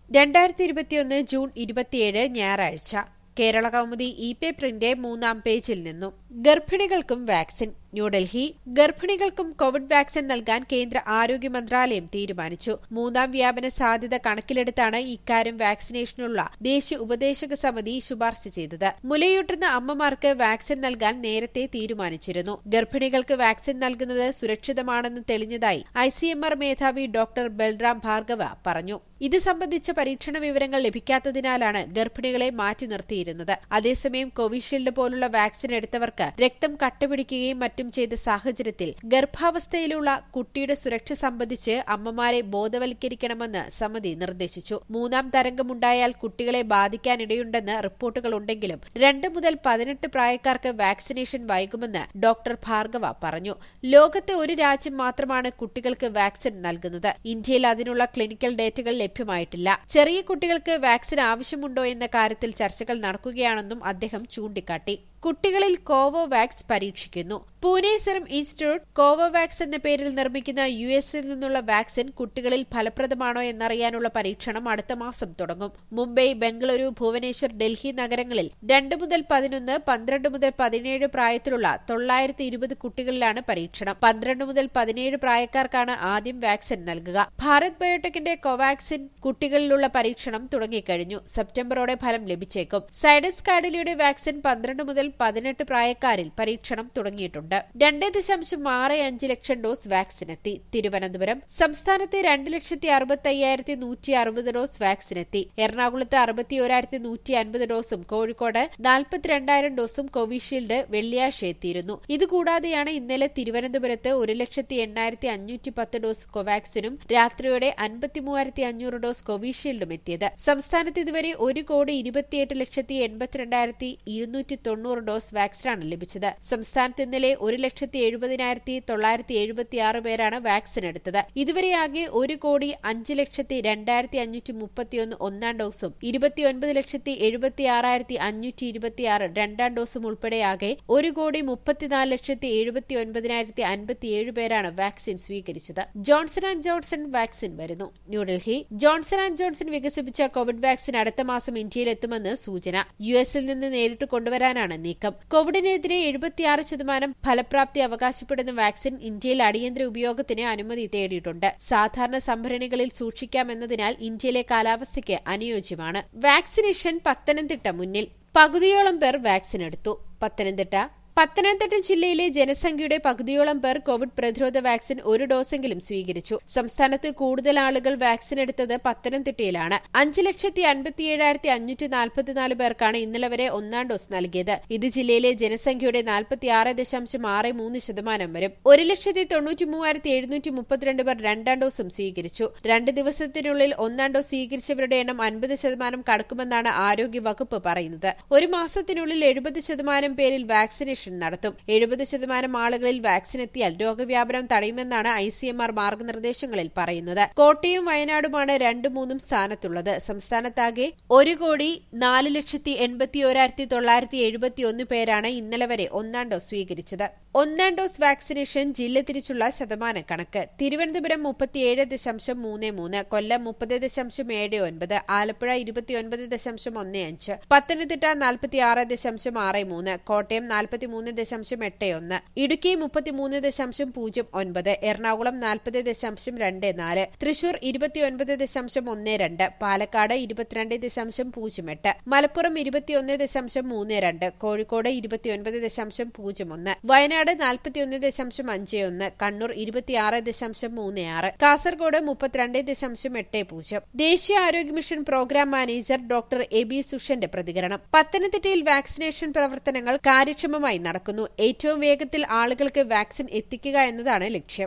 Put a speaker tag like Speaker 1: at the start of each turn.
Speaker 1: രണ്ടായിരത്തി ഇരുപത്തിയൊന്ന് ജൂൺ ഇരുപത്തിയേഴ് ഞായറാഴ്ച കേരള കൗമുദി ഇ പേപ്പറിന്റെ മൂന്നാം പേജിൽ നിന്നും ഗർഭിണികൾക്കും വാക്സിൻ ന്യൂഡൽഹി ഗർഭിണികൾക്കും കോവിഡ് വാക്സിൻ നൽകാൻ കേന്ദ്ര ആരോഗ്യ മന്ത്രാലയം തീരുമാനിച്ചു മൂന്നാം വ്യാപന സാധ്യത കണക്കിലെടുത്താണ് ഇക്കാര്യം വാക്സിനേഷനുള്ള ദേശീയ ഉപദേശക സമിതി ശുപാർശ ചെയ്തത് മുലയൂട്ടുന്ന അമ്മമാർക്ക് വാക്സിൻ നൽകാൻ നേരത്തെ തീരുമാനിച്ചിരുന്നു ഗർഭിണികൾക്ക് വാക്സിൻ നൽകുന്നത് സുരക്ഷിതമാണെന്ന് തെളിഞ്ഞതായി ഐസിഎംആർ മേധാവി ഡോക്ടർ ബൽറാം ഭാർഗവ പറഞ്ഞു ഇത് സംബന്ധിച്ച പരീക്ഷണ വിവരങ്ങൾ ലഭിക്കാത്തതിനാലാണ് ഗർഭിണികളെ മാറ്റി നിർത്തിയിരുന്നത് അതേസമയം കോവിഷീൽഡ് പോലുള്ള വാക്സിൻ എടുത്തവർക്ക് രക്തം കട്ടപിടിക്കുകയും മറ്റും ചെയ്ത സാഹചര്യത്തിൽ ഗർഭാവസ്ഥയിലുള്ള കുട്ടിയുടെ സുരക്ഷ സംബന്ധിച്ച് അമ്മമാരെ ബോധവൽക്കരിക്കണമെന്ന് സമിതി നിർദ്ദേശിച്ചു മൂന്നാം തരംഗമുണ്ടായാൽ കുട്ടികളെ ബാധിക്കാനിടയുണ്ടെന്ന് റിപ്പോർട്ടുകളുണ്ടെങ്കിലും രണ്ട് മുതൽ പതിനെട്ട് പ്രായക്കാർക്ക് വാക്സിനേഷൻ വൈകുമെന്ന് ഡോക്ടർ ഭാർഗവ പറഞ്ഞു ലോകത്തെ ഒരു രാജ്യം മാത്രമാണ് കുട്ടികൾക്ക് വാക്സിൻ നൽകുന്നത് ഇന്ത്യയിൽ അതിനുള്ള ക്ലിനിക്കൽ ഡേറ്റകൾ ലഭ്യമായിട്ടില്ല ചെറിയ കുട്ടികൾക്ക് വാക്സിൻ ആവശ്യമുണ്ടോ എന്ന കാര്യത്തിൽ ചർച്ചകൾ നടക്കുകയാണെന്നും അദ്ദേഹം ചൂണ്ടിക്കാട്ടി കുട്ടികളിൽ കോവോവാക്സ് പരീക്ഷിക്കുന്നു പൂനെ സെറം ഇൻസ്റ്റിറ്റ്യൂട്ട് കോവോവാക്സ് എന്ന പേരിൽ നിർമ്മിക്കുന്ന യു എസിൽ നിന്നുള്ള വാക്സിൻ കുട്ടികളിൽ ഫലപ്രദമാണോ എന്നറിയാനുള്ള പരീക്ഷണം അടുത്ത മാസം തുടങ്ങും മുംബൈ ബംഗളൂരു ഭുവനേശ്വർ ഡൽഹി നഗരങ്ങളിൽ രണ്ട് മുതൽ പതിനൊന്ന് പന്ത്രണ്ട് മുതൽ പതിനേഴ് പ്രായത്തിലുള്ള തൊള്ളായിരത്തി ഇരുപത് കുട്ടികളിലാണ് പരീക്ഷണം പന്ത്രണ്ട് മുതൽ പതിനേഴ് പ്രായക്കാർക്കാണ് ആദ്യം വാക്സിൻ നൽകുക ഭാരത് ബയോടെക്കിന്റെ കോവാക്സിൻ കുട്ടികളിലുള്ള പരീക്ഷണം തുടങ്ങിക്കഴിഞ്ഞു സെപ്റ്റംബറോടെ ഫലം ലഭിച്ചേക്കും സൈഡസ് കാഡിലിയുടെ വാക്സിൻ പന്ത്രണ്ട് മുതൽ പതിനെട്ട് പ്രായക്കാരിൽ പരീക്ഷണം തുടങ്ങിയിട്ടുണ്ട് രണ്ട് ദശാംശം ആറ് അഞ്ച് ലക്ഷം ഡോസ് വാക്സിൻ എത്തി തിരുവനന്തപുരം സംസ്ഥാനത്ത് രണ്ട് ലക്ഷത്തി അറുപത്തി അയ്യായിരത്തി നൂറ്റി അറുപത് ഡോസ് വാക്സിൻ എത്തി എറണാകുളത്ത് അറുപത്തി ഒരായിരത്തി നൂറ്റി അൻപത് ഡോസും കോഴിക്കോട് നാൽപ്പത്തിരണ്ടായിരം ഡോസും കോവിഷീൽഡ് വെള്ളിയാഴ്ച എത്തിയിരുന്നു ഇതുകൂടാതെയാണ് ഇന്നലെ തിരുവനന്തപുരത്ത് ഒരു ലക്ഷത്തി എണ്ണായിരത്തി അഞ്ഞൂറ്റി പത്ത് ഡോസ് കോവാക്സിനും രാത്രിയോടെ അൻപത്തി മൂവായിരത്തി അഞ്ഞൂറ് ഡോസ് കോവിഷീൽഡും എത്തിയത് സംസ്ഥാനത്ത് ഇതുവരെ ഒരു കോടി ഇരുപത്തിയെട്ട് ലക്ഷത്തി എൺപത്തിരണ്ടായിരത്തി ഇരുന്നൂറ്റി തൊണ്ണൂറ് ഡോസ് വാക്സിനാണ് ലഭിച്ചത് സംസ്ഥാനത്ത് ഇന്നലെ ഒരു ലക്ഷത്തി എഴുപതിനായിരത്തി തൊള്ളായിരത്തി എഴുപത്തിയാറ് പേരാണ് വാക്സിൻ എടുത്തത് ഇതുവരെയാകെ ഒരു കോടി അഞ്ച് ലക്ഷത്തി രണ്ടായിരത്തി അഞ്ഞൂറ്റി മുപ്പത്തിയൊന്ന് ഒന്നാം ഡോസും ഇരുപത്തിയൊൻപത് ലക്ഷത്തി എഴുപത്തിയാറായിരത്തി അഞ്ഞൂറ്റി ഇരുപത്തിയാറ് രണ്ടാം ഡോസും ഉൾപ്പെടെയാകെ ഒരു കോടി മുപ്പത്തിനാല് ലക്ഷത്തി എഴുപത്തി ഒൻപതിനായിരത്തി അൻപത്തിയേഴ് പേരാണ് വാക്സിൻ സ്വീകരിച്ചത് ജോൺസൺ ആൻഡ് ജോൺസൺ വാക്സിൻ വരുന്നു ന്യൂഡൽഹി ജോൺസൺ ആൻഡ് ജോൺസൺ വികസിപ്പിച്ച കോവിഡ് വാക്സിൻ അടുത്ത മാസം ഇന്ത്യയിലെത്തുമെന്ന് സൂചന യു എസിൽ നിന്ന് നേരിട്ട് കൊണ്ടുവരാനാണ് നീക്കം കോവിഡിനെതിരെ എഴുപത്തിയാറ് ശതമാനം ഫലപ്രാപ്തി അവകാശപ്പെടുന്ന വാക്സിൻ ഇന്ത്യയിൽ അടിയന്തര ഉപയോഗത്തിന് അനുമതി തേടിയിട്ടുണ്ട് സാധാരണ സംഭരണികളിൽ സൂക്ഷിക്കാമെന്നതിനാൽ ഇന്ത്യയിലെ കാലാവസ്ഥയ്ക്ക് അനുയോജ്യമാണ് വാക്സിനേഷൻ പത്തനംതിട്ട മുന്നിൽ പകുതിയോളം പേർ വാക്സിൻ എടുത്തു പത്തനംതിട്ട പത്തനംതിട്ട ജില്ലയിലെ ജനസംഖ്യയുടെ പകുതിയോളം പേർ കോവിഡ് പ്രതിരോധ വാക്സിൻ ഒരു ഡോസെങ്കിലും സ്വീകരിച്ചു സംസ്ഥാനത്ത് കൂടുതൽ ആളുകൾ വാക്സിൻ എടുത്തത് പത്തനംതിട്ടയിലാണ് അഞ്ച് ലക്ഷത്തി അൻപത്തിയേഴായിരത്തി അഞ്ഞൂറ്റി നാൽപ്പത്തിനാല് പേർക്കാണ് ഇന്നലെ വരെ ഒന്നാം ഡോസ് നൽകിയത് ഇത് ജില്ലയിലെ ജനസംഖ്യയുടെ നാൽപ്പത്തിയാറ് ദശാംശം ആറ് മൂന്ന് ശതമാനം വരും ഒരു ലക്ഷത്തി തൊണ്ണൂറ്റി മൂവായിരത്തി എഴുന്നൂറ്റി മുപ്പത്തിരണ്ട് പേർ രണ്ടാം ഡോസും സ്വീകരിച്ചു രണ്ട് ദിവസത്തിനുള്ളിൽ ഒന്നാം ഡോസ് സ്വീകരിച്ചവരുടെ എണ്ണം അൻപത് ശതമാനം കടക്കുമെന്നാണ് ആരോഗ്യ വകുപ്പ് പറയുന്നത് ഒരു മാസത്തിനുള്ളിൽ എഴുപത് ശതമാനം പേരിൽ വാക്സിനേഷൻ നടത്തും എഴുപത് ശതമാനം ആളുകളിൽ വാക്സിൻ എത്തിയാൽ രോഗവ്യാപനം തടയുമെന്നാണ് ഐ സി എം ആർ മാർഗനിർദ്ദേശങ്ങളിൽ പറയുന്നത് കോട്ടയം വയനാടുമാണ് രണ്ടും മൂന്നും സ്ഥാനത്തുള്ളത് സംസ്ഥാനത്താകെ ഒരു കോടി നാല് ലക്ഷത്തി എൺപത്തി ഒരായിരത്തി തൊള്ളായിരത്തി എഴുപത്തി ഒന്ന് പേരാണ് ഇന്നലെ വരെ ഒന്നാം ഡോസ് സ്വീകരിച്ചത് ഒന്നാം ഡോസ് വാക്സിനേഷൻ ജില്ല തിരിച്ചുള്ള ശതമാന കണക്ക് തിരുവനന്തപുരം മുപ്പത്തിയേഴ് ദശാംശം മൂന്ന് മൂന്ന് കൊല്ലം മുപ്പത് ദശാംശം ഏഴ് ഒൻപത് ആലപ്പുഴ ഇരുപത്തിയൊൻപത് ദശാംശം ഒന്ന് അഞ്ച് പത്തനംതിട്ട നാൽപ്പത്തിയാറ് ദശാംശം ആറ് മൂന്ന് കോട്ടയം നാൽപ്പത്തിമൂന്ന് ദശാംശം എട്ട് ഒന്ന് ഇടുക്കി മുപ്പത്തിമൂന്ന് ദശാംശം പൂജ്യം ഒൻപത് എറണാകുളം നാൽപ്പത് ദശാംശം രണ്ട് നാല് തൃശൂർ ഇരുപത്തിയൊൻപത് ദശാംശം ഒന്ന് രണ്ട് പാലക്കാട് ഇരുപത്തിരണ്ട് ദശാംശം പൂജ്യം എട്ട് മലപ്പുറം ഇരുപത്തിയൊന്ന് ദശാംശം മൂന്ന് രണ്ട് കോഴിക്കോട് ഇരുപത്തിയൊൻപത് ദശാംശം പൂജ്യം ഒന്ന് വയനാട് നാൽപ്പത്തിയൊന്ന് ദശാംശം അഞ്ച് ഒന്ന് കണ്ണൂർ ഇരുപത്തിയാറ് ദശാംശം മൂന്ന് ആറ് കാസർഗോഡ് മുപ്പത്തിരണ്ട് ദശാംശം എട്ട് പൂജ്യം ദേശീയ ആരോഗ്യ mission programme manager doctor A B സുഷന്റെ പ്രതികരണം പത്തനംതിട്ടയിൽ വാക്സിനേഷൻ പ്രവർത്തനങ്ങൾ കാര്യക്ഷമമായി നടക്കുന്നു ഏറ്റവും വേഗത്തിൽ ആളുകൾക്ക് വാക്സിൻ എത്തിക്കുക എന്നതാണ് ലക്ഷ്യം